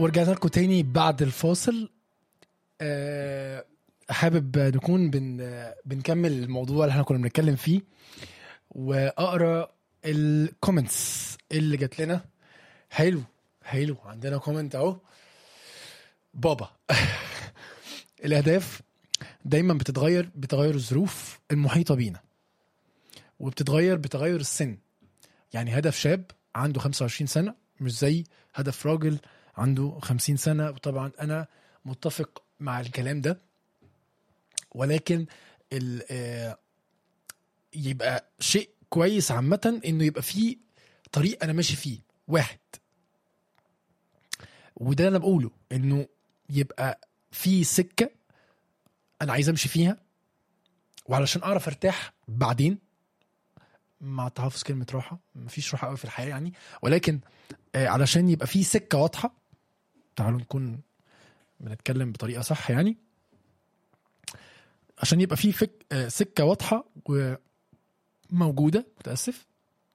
ورجعنا لكم تاني بعد الفاصل آه، حابب نكون بن بنكمل الموضوع اللي احنا كنا بنتكلم فيه واقرا الكومنتس اللي جات لنا حلو حلو عندنا كومنت اهو بابا الاهداف دايما بتتغير بتغير الظروف المحيطه بينا وبتتغير بتغير السن يعني هدف شاب عنده 25 سنه مش زي هدف راجل عنده 50 سنه وطبعا انا متفق مع الكلام ده ولكن ال- آه، يبقى شيء كويس عامه انه يبقى فيه طريق انا ماشي فيه واحد وده انا بقوله انه يبقى في سكه انا عايز امشي فيها وعلشان اعرف ارتاح بعدين مع تحفظ كلمه راحه مفيش راحه قوي في الحياه يعني ولكن آه، علشان يبقى في سكه واضحه تعالوا نكون بنتكلم بطريقه صح يعني عشان يبقى في فك... آه، سكه واضحه وموجوده متاسف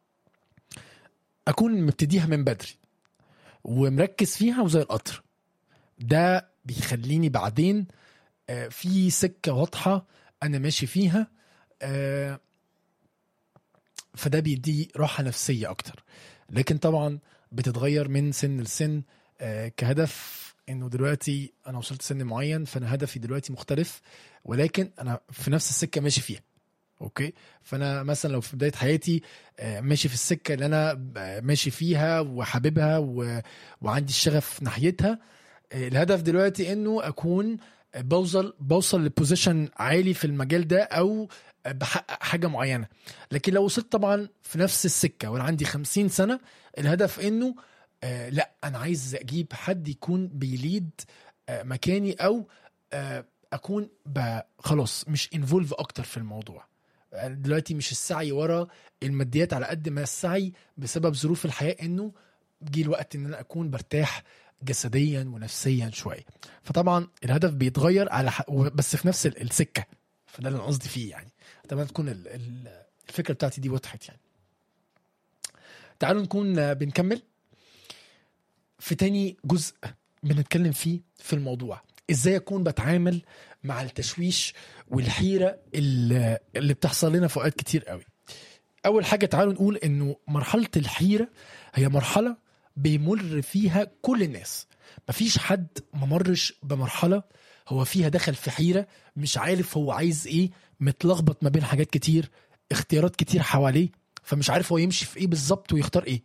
اكون مبتديها من بدري ومركز فيها وزي القطر ده بيخليني بعدين آه، في سكه واضحه انا ماشي فيها آه، فده بيدي راحه نفسيه اكتر لكن طبعا بتتغير من سن لسن آه، كهدف انه دلوقتي انا وصلت سن معين فانا هدفي دلوقتي مختلف ولكن انا في نفس السكه ماشي فيها اوكي فانا مثلا لو في بدايه حياتي آه، ماشي في السكه اللي انا آه، ماشي فيها وحاببها و... وعندي الشغف ناحيتها آه، الهدف دلوقتي انه اكون آه، بوصل بوصل لبوزيشن عالي في المجال ده او آه، بحقق حاجه معينه لكن لو وصلت طبعا في نفس السكه وانا عندي 50 سنه الهدف انه آه لا انا عايز اجيب حد يكون بيليد آه مكاني او آه اكون ب- خلاص مش انفولف اكتر في الموضوع آه، دلوقتي مش السعي ورا الماديات على قد ما السعي بسبب ظروف الحياه انه جه الوقت ان انا اكون برتاح جسديا ونفسيا شويه فطبعا الهدف بيتغير على ح... بس في نفس ال- السكه فده اللي انا قصدي فيه يعني اتمنى تكون ال- ال- الفكره بتاعتي دي وضحت يعني تعالوا نكون آه، بنكمل في تاني جزء بنتكلم فيه في الموضوع ازاي اكون بتعامل مع التشويش والحيره اللي, اللي بتحصل لنا في اوقات كتير قوي اول حاجه تعالوا نقول انه مرحله الحيره هي مرحله بيمر فيها كل الناس مفيش حد ممرش بمرحله هو فيها دخل في حيره مش عارف هو عايز ايه متلخبط ما بين حاجات كتير اختيارات كتير حواليه فمش عارف هو يمشي في ايه بالظبط ويختار ايه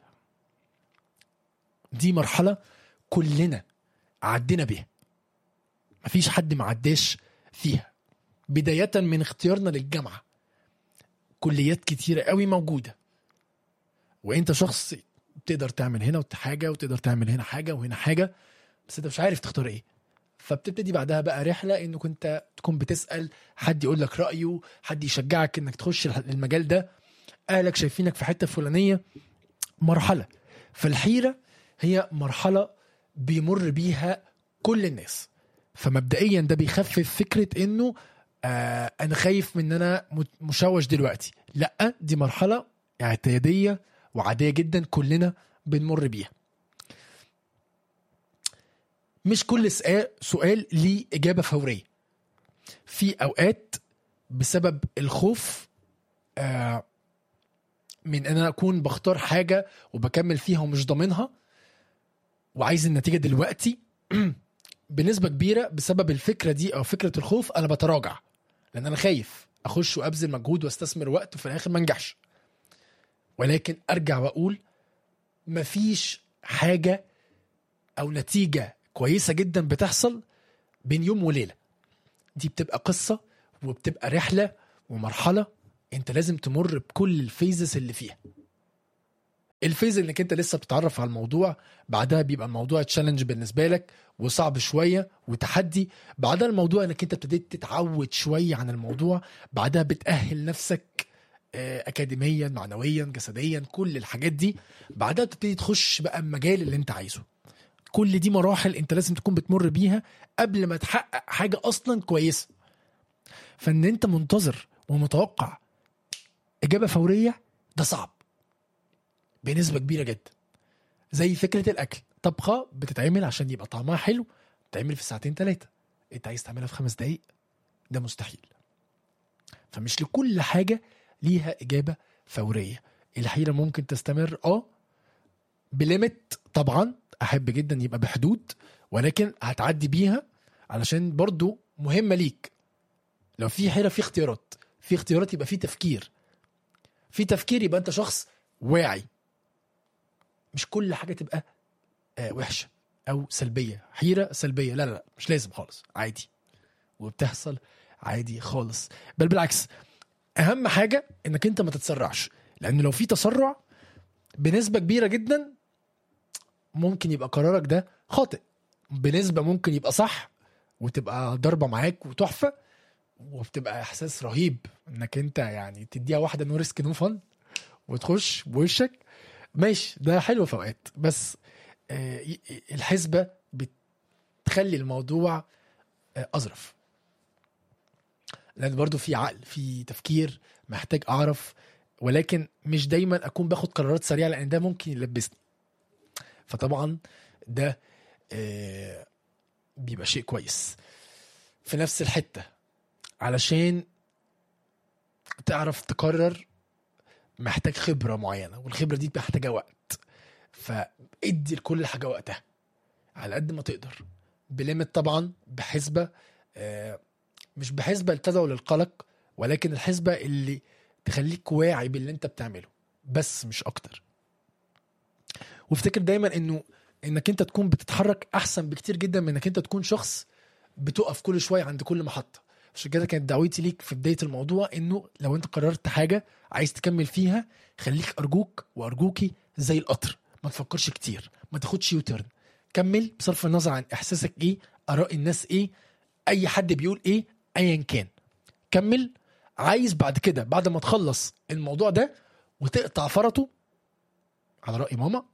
دي مرحلة كلنا عدينا بيها مفيش حد ما عداش فيها بداية من اختيارنا للجامعة كليات كتيرة قوي موجودة وانت شخص تقدر تعمل هنا حاجة وتقدر تعمل هنا حاجة وهنا حاجة بس انت مش عارف تختار ايه فبتبتدي بعدها بقى رحلة انك انت تكون بتسأل حد يقول لك رأيه حد يشجعك انك تخش المجال ده اهلك شايفينك في حتة فلانية مرحلة فالحيرة هي مرحلة بيمر بيها كل الناس فمبدئيا ده بيخفف فكرة انه آه انا خايف من ان انا مت- مشوش دلوقتي لا دي مرحلة اعتيادية وعادية جدا كلنا بنمر بيها مش كل سؤال سؤال ليه إجابة فورية في أوقات بسبب الخوف آه من ان انا اكون بختار حاجه وبكمل فيها ومش ضامنها وعايز النتيجه دلوقتي بنسبه كبيره بسبب الفكره دي او فكره الخوف انا بتراجع لان انا خايف اخش وابذل مجهود واستثمر وقت وفي الاخر ما انجحش ولكن ارجع واقول مفيش حاجه او نتيجه كويسه جدا بتحصل بين يوم وليله دي بتبقى قصه وبتبقى رحله ومرحله انت لازم تمر بكل الفيزز اللي فيها الفيز انك انت لسه بتتعرف على الموضوع بعدها بيبقى الموضوع تشالنج بالنسبه لك وصعب شويه وتحدي بعدها الموضوع انك انت ابتديت تتعود شويه عن الموضوع بعدها بتاهل نفسك آه، اكاديميا معنويا جسديا كل الحاجات دي بعدها بتبتدي تخش بقى المجال اللي انت عايزه كل دي مراحل انت لازم تكون بتمر بيها قبل ما تحقق حاجه اصلا كويسه فان انت منتظر ومتوقع اجابه فوريه ده صعب بنسبه كبيره جدا زي فكره الاكل طبخه بتتعمل عشان يبقى طعمها حلو بتتعمل في ساعتين ثلاثه انت عايز تعملها في خمس دقايق ده مستحيل فمش لكل حاجه ليها اجابه فوريه الحيره ممكن تستمر اه بليمت طبعا احب جدا يبقى بحدود ولكن هتعدي بيها علشان برضو مهمه ليك لو في حيره في اختيارات في اختيارات يبقى في تفكير في تفكير يبقى انت شخص واعي مش كل حاجه تبقى آه وحشه او سلبيه حيره سلبيه لا لا لا مش لازم خالص عادي وبتحصل عادي خالص بل بالعكس اهم حاجه انك انت ما تتسرعش لان لو في تسرع بنسبه كبيره جدا ممكن يبقى قرارك ده خاطئ بنسبه ممكن يبقى صح وتبقى ضربه معاك وتحفه وبتبقى احساس رهيب انك انت يعني تديها واحده نو ريسك نو فن وتخش بوشك ماشي ده حلو في اوقات بس آه، ي- ي- الحسبه بتخلي الموضوع آه، اظرف لان برضو في عقل في تفكير محتاج اعرف ولكن مش دايما اكون باخد قرارات سريعه لان ده ممكن يلبسني فطبعا ده آه، بيبقى شيء كويس في نفس الحته علشان تعرف تقرر محتاج خبره معينه والخبره دي محتاجه وقت فادي لكل حاجه وقتها على قد ما تقدر بليمت طبعا بحسبه آه، مش بحسبه تدعو للقلق ولكن الحسبه اللي تخليك واعي باللي انت بتعمله بس مش اكتر وافتكر دايما انه انك انت تكون بتتحرك احسن بكتير جدا من انك انت تكون شخص بتقف كل شويه عند كل محطه عشان كده كانت دعوتي ليك في بدايه الموضوع انه لو انت قررت حاجه عايز تكمل فيها خليك ارجوك وارجوكي زي القطر ما تفكرش كتير ما تاخدش يوترن كمل بصرف النظر عن احساسك ايه اراء الناس ايه اي حد بيقول ايه ايا كان كمل عايز بعد كده بعد ما تخلص الموضوع ده وتقطع فرطه على راي ماما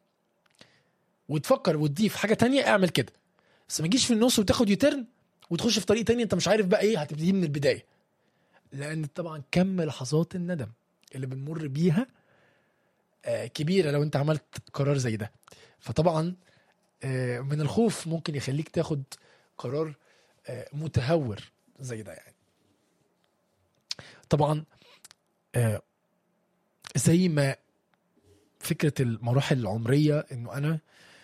وتفكر وتضيف حاجه تانية اعمل كده بس ما تجيش في النص وتاخد يوترن وتخش في طريق تاني انت مش عارف بقى ايه هتبتدي من البدايه لان طبعا كم لحظات الندم اللي بنمر بيها آه، كبيره لو انت عملت قرار زي ده فطبعا آه، من الخوف ممكن يخليك تاخد قرار آه، متهور زي ده يعني طبعا آه، زي ما فكره المراحل العمريه انه انا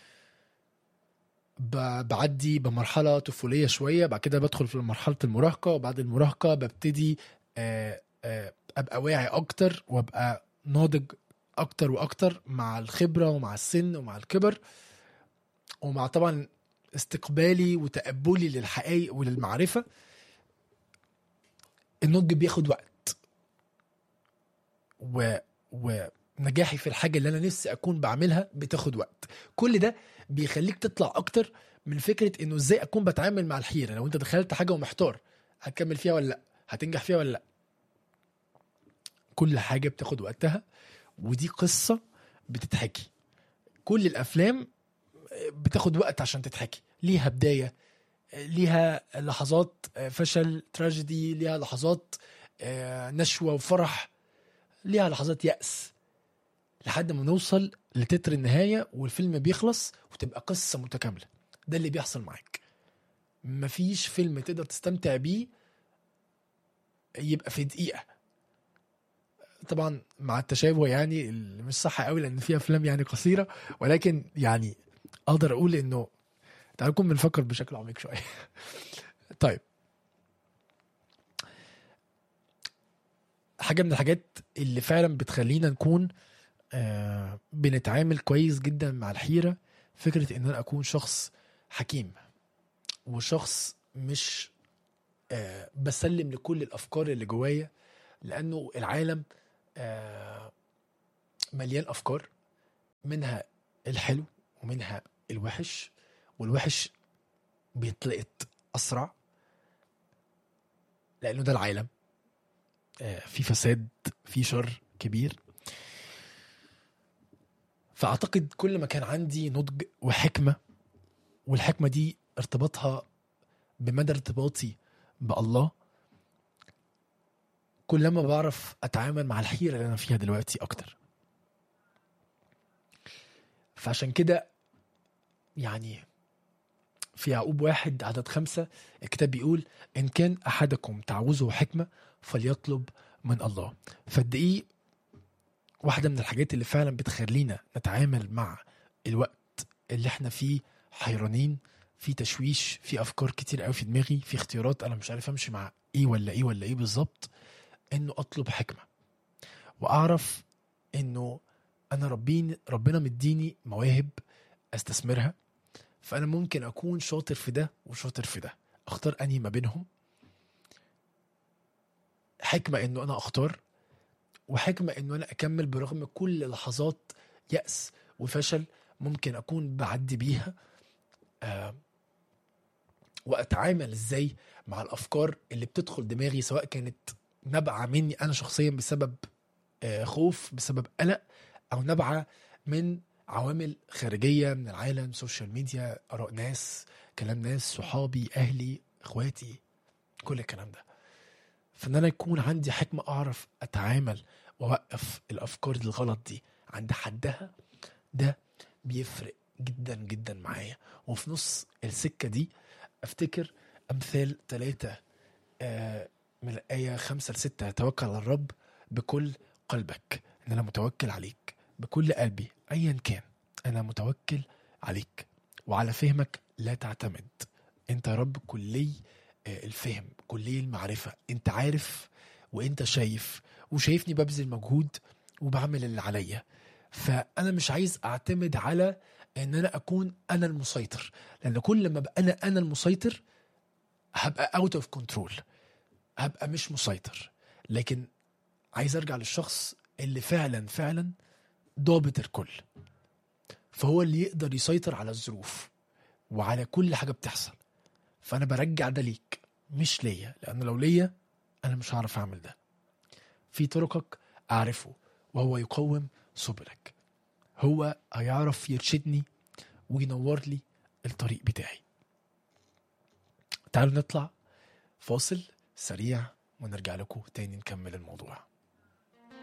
ب- بعدي بمرحله طفوليه شويه بعد كده بدخل في مرحله المراهقه وبعد المراهقه ببتدي آه، آه، ابقى واعي اكتر وابقى ناضج اكتر واكتر مع الخبره ومع السن ومع الكبر ومع طبعا استقبالي وتقبلي للحقائق وللمعرفه النضج بياخد وقت و ونجاحي في الحاجه اللي انا نفسي اكون بعملها بتاخد وقت كل ده بيخليك تطلع اكتر من فكره انه ازاي اكون بتعامل مع الحيره لو انت دخلت حاجه ومحتار هتكمل فيها ولا لا هتنجح فيها ولا لا كل حاجه بتاخد وقتها ودي قصه بتتحكي كل الافلام بتاخد وقت عشان تتحكي ليها بدايه ليها لحظات فشل تراجيدي ليها لحظات آه، نشوه وفرح ليها لحظات يأس لحد ما نوصل لتتر النهاية والفيلم بيخلص وتبقى قصة متكاملة ده اللي بيحصل معاك مفيش فيلم تقدر تستمتع بيه يبقى في دقيقة طبعا مع التشابه يعني اللي مش صح قوي لان في افلام يعني قصيره ولكن يعني اقدر اقول انه تعالوا نكون بنفكر بشكل عميق شويه طيب حاجه من الحاجات اللي فعلا بتخلينا نكون آه بنتعامل كويس جدا مع الحيره فكره ان انا اكون شخص حكيم وشخص مش آه بسلم لكل الافكار اللي جوايا لانه العالم آه مليان افكار منها الحلو ومنها الوحش والوحش بيتلقط اسرع لانه ده العالم آه، في فساد في شر كبير فاعتقد كل ما كان عندي نضج وحكمه والحكمه دي ارتباطها بمدى ارتباطي بالله كلما بعرف اتعامل مع الحيره اللي انا فيها دلوقتي اكتر فعشان كده يعني في يعقوب واحد عدد خمسة الكتاب بيقول إن كان أحدكم تعوزه حكمة فليطلب من الله فقد إيه واحدة من الحاجات اللي فعلا بتخلينا نتعامل مع الوقت اللي احنا فيه حيرانين في تشويش في افكار كتير قوي في دماغي في اختيارات انا مش عارف امشي مع ايه ولا ايه ولا ايه بالظبط انه اطلب حكمه واعرف انه انا ربين ربنا مديني مواهب استثمرها فانا ممكن اكون شاطر في ده وشاطر في ده اختار انهي ما بينهم حكمه انه انا اختار وحكمه انه انا اكمل برغم كل لحظات يأس وفشل ممكن اكون بعدي بيها آه واتعامل ازاي مع الافكار اللي بتدخل دماغي سواء كانت نابعه مني انا شخصيا بسبب آه خوف بسبب قلق او نابعه من عوامل خارجيه من العالم سوشيال ميديا اراء ناس كلام ناس صحابي اهلي اخواتي كل الكلام ده فان انا يكون عندي حكمه اعرف اتعامل واوقف الافكار الغلط دي عند حدها ده بيفرق جدا جدا معايا وفي نص السكه دي افتكر امثال ثلاثه آه من الايه خمسه لسته توكل على الرب بكل قلبك ان انا متوكل عليك بكل قلبي ايا كان انا متوكل عليك وعلى فهمك لا تعتمد انت يا رب كلي آه، الفهم كلي المعرفه انت عارف وانت شايف وشايفني ببذل مجهود وبعمل اللي عليا فانا مش عايز اعتمد على ان انا اكون انا المسيطر لان كل ما ابقى انا انا المسيطر هبقى اوت اوف كنترول هبقى مش مسيطر لكن عايز ارجع للشخص اللي فعلا فعلا ضابط الكل فهو اللي يقدر يسيطر على الظروف وعلى كل حاجه بتحصل فانا برجع ده ليك مش ليا لان لو ليا انا مش هعرف اعمل ده في طرقك اعرفه وهو يقوم سبلك هو هيعرف يرشدني وينور لي الطريق بتاعي تعالوا نطلع فاصل سريع ونرجع لكم تاني نكمل الموضوع